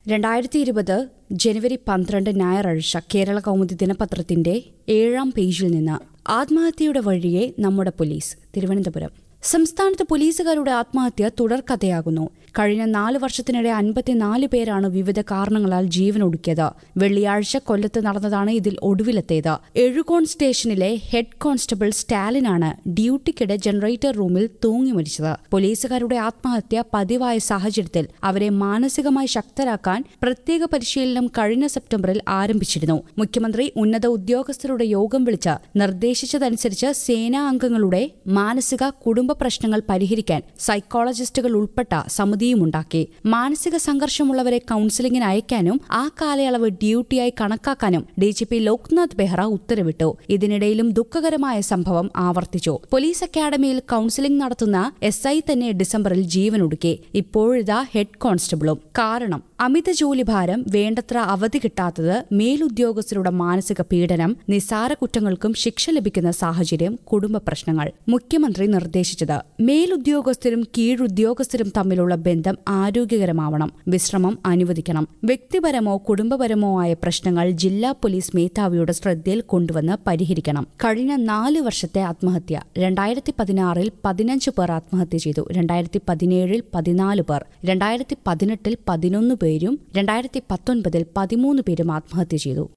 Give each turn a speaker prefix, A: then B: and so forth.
A: രണ്ടായിരത്തി ഇരുപത് ജനുവരി പന്ത്രണ്ട് ഞായറാഴ്ച കേരള കൗമുദി ദിനപത്രത്തിന്റെ ഏഴാം പേജിൽ നിന്ന് ആത്മഹത്യയുടെ വഴിയെ നമ്മുടെ പോലീസ് തിരുവനന്തപുരം സംസ്ഥാനത്ത് പോലീസുകാരുടെ ആത്മഹത്യ തുടർക്കഥയാകുന്നു കഴിഞ്ഞ നാല് വർഷത്തിനിടെ അൻപത്തിനാല് പേരാണ് വിവിധ കാരണങ്ങളാൽ ജീവനൊടുക്കിയത് വെള്ളിയാഴ്ച കൊല്ലത്ത് നടന്നതാണ് ഇതിൽ ഒടുവിലെത്തിയത് എഴുകോൺ സ്റ്റേഷനിലെ ഹെഡ് കോൺസ്റ്റബിൾ സ്റ്റാലിനാണ് ഡ്യൂട്ടിക്കിടെ ജനറേറ്റർ റൂമിൽ തൂങ്ങി മരിച്ചത് പോലീസുകാരുടെ ആത്മഹത്യ പതിവായ സാഹചര്യത്തിൽ അവരെ മാനസികമായി ശക്തരാക്കാൻ പ്രത്യേക പരിശീലനം കഴിഞ്ഞ സെപ്റ്റംബറിൽ ആരംഭിച്ചിരുന്നു മുഖ്യമന്ത്രി ഉന്നത ഉദ്യോഗസ്ഥരുടെ യോഗം വിളിച്ച് നിർദ്ദേശിച്ചതനുസരിച്ച് സേനാ അംഗങ്ങളുടെ മാനസിക കുടുംബ പ്രശ്നങ്ങൾ പരിഹരിക്കാൻ സൈക്കോളജിസ്റ്റുകൾ ഉൾപ്പെട്ട സമിതിയുമുണ്ടാക്കി മാനസിക സംഘർഷമുള്ളവരെ കൌൺസിലിംഗിന് അയക്കാനും ആ കാലയളവ് ഡ്യൂട്ടിയായി കണക്കാക്കാനും ഡിജിപി ലോക്നാഥ് ബെഹ്റ ഉത്തരവിട്ടു ഇതിനിടയിലും ദുഃഖകരമായ സംഭവം ആവർത്തിച്ചു പോലീസ് അക്കാദമിയിൽ കൌൺസിലിംഗ് നടത്തുന്ന എസ് ഐ തന്നെ ഡിസംബറിൽ ജീവനൊടുക്കി ഇപ്പോഴിതാ ഹെഡ് കോൺസ്റ്റബിളും കാരണം അമിത ജോലിഭാരം വേണ്ടത്ര അവധി കിട്ടാത്തത് മേലുദ്യോഗസ്ഥരുടെ മാനസിക പീഡനം നിസ്സാര കുറ്റങ്ങൾക്കും ശിക്ഷ ലഭിക്കുന്ന സാഹചര്യം കുടുംബ പ്രശ്നങ്ങൾ മുഖ്യമന്ത്രി നിർദ്ദേശിച്ചത് മേലുദ്യോഗസ്ഥരും കീഴുദ്യോഗസ്ഥരും തമ്മിലുള്ള ബന്ധം ആരോഗ്യകരമാവണം വിശ്രമം അനുവദിക്കണം വ്യക്തിപരമോ കുടുംബപരമോ ആയ പ്രശ്നങ്ങൾ ജില്ലാ പോലീസ് മേധാവിയുടെ ശ്രദ്ധയിൽ കൊണ്ടുവന്ന് പരിഹരിക്കണം കഴിഞ്ഞ നാല് വർഷത്തെ ആത്മഹത്യ രണ്ടായിരത്തി പതിനാറിൽ പതിനഞ്ച് പേർ ആത്മഹത്യ ചെയ്തു രണ്ടായിരത്തി പതിനേഴിൽ പതിനാല് പേർ രണ്ടായിരത്തി പതിനെട്ടിൽ പതിനൊന്ന് പേരും രണ്ടായിരത്തി പത്തൊൻപതിൽ പതിമൂന്ന് പേരും ആത്മഹത്യ ചെയ്തു